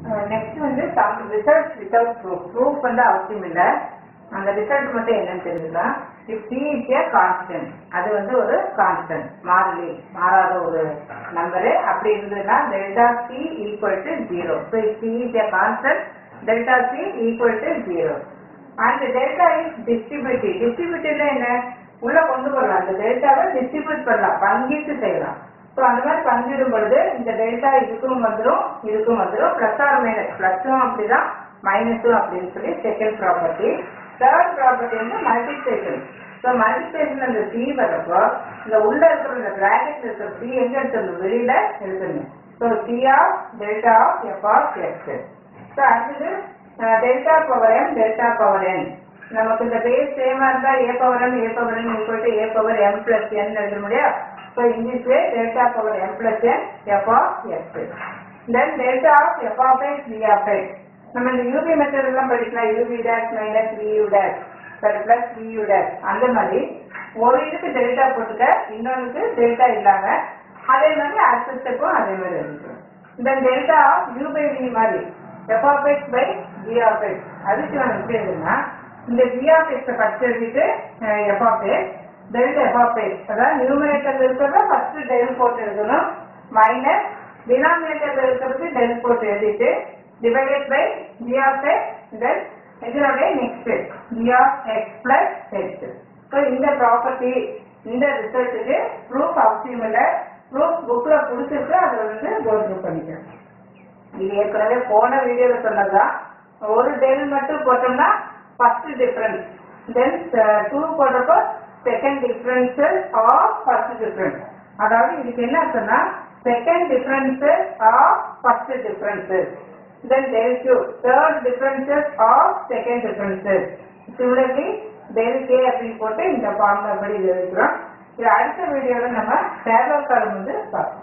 next வந்து some result without proof proof வந்து அவசியம் இல்லை அந்த ரிசல்ட் மட்டும் என்னன்னு தெரிஞ்சுக்கலாம் இப் சி இஸ் ஏ கான்ஸ்டன்ட் அது வந்து ஒரு கான்ஸ்டன்ட் மாறிலி மாறாத ஒரு நம்பரு அப்படி இருந்ததுன்னா delta C equal to zero so if C is a constant delta C equal to zero and delta is distributive டிஸ்ட்ரிபியூட்டிவ்ல என்ன உள்ள கொண்டு வரலாம் அந்த டெல்டாவை டிஸ்ட்ரிபியூட் பண்ணலாம் பங்கீட்டு செய்யலாம் ஸோ அந்த மாதிரி பங்கிடும் பொழுது இந்த டெல்டா இதுக்கும் வந்துடும் இதுக்கும் வந்துடும் பிளஸ் ஆர் மைனஸ் பிளஸும் அப்படிதான் மைனஸும் அப்படின்னு சொல்லி செகண்ட் ப்ராப்பர்ட்டி தேர்ட் ப்ராப்பர்ட்டி வந்து மல்டிப்ளேஷன் ஸோ மல்டிப்ளேஷன் அந்த சி வரப்போ இந்த உள்ள இருக்கிற இந்த பிராக்கெட்ல இருக்கிற சி எங்க எடுத்துடணும் வெளியில எடுத்துடணும் so C of delta of F of X so அடுத்தது delta power M delta power N நமக்கு இந்த பேஸ் சேமா இருந்தா A power M A power N equal to A power M plus N எழுத முடியும் so in this way delta power M plus N F of X then delta of F of X V of X நம்ம இந்த UV method எல்லாம் படிக்கலாம் UV dash minus we U dash சரி plus V U dash அந்த மாதிரி ஒரு இதுக்கு delta போட்டுக்க இன்னொன்றுக்கு டெல்டா இல்லாம அதே மாதிரி அடுத்த ஸ்டெப்பும் அதே மாதிரி எழுதிக்கணும் then delta of U by V மாதிரி F of X by G of X அதுக்கு நம்ம எப்படி எழுதுனா இந்த ஜி ஆஃப் எக்ஸை ஃபர்ஸ்ட் எழுதிட்டு F of X delta F of X அதாவது நியூமரேட்டர் இருக்கிறத ஃபர்ஸ்ட் டெல் போட்டு எழுதணும் மைனஸ் டினாமினேட்டர் இருக்கிறதுக்கு டெல் போட்டு எழுதிட்டு divided by G of X then இதனுடைய next G of X plus X so இந்த ப்ராப்பர்ட்டி இந்த ரிசல்ட்டுக்கு ப்ரூஃப் அவசியம் இல்லை ப்ரூஃப் புக்கில் கொடுத்துருக்கு அதை வந்து கோ த்ரூ பண்ணிக்கிறேன் இது ஏற்கனவே போன வீடியோல சொன்னதுதான் ஒரு டெல் மட்டும் போட்டோம்னா ஃபர்ஸ்ட் டிஃபரன்ஸ் தென் டூ போட்டப்போ second difference of first difference அதாவது இதுக்கு என்ன சொன்னா second difference of first differences then del two third differences of second differences similarly del K அப்படின்னு போட்டு இந்த ஃபார்முலா படி இது எழுதுறோம் இது அடுத்த வீடியோல நம்ம டேபிள் காலம் வந்து பார்ப்போம்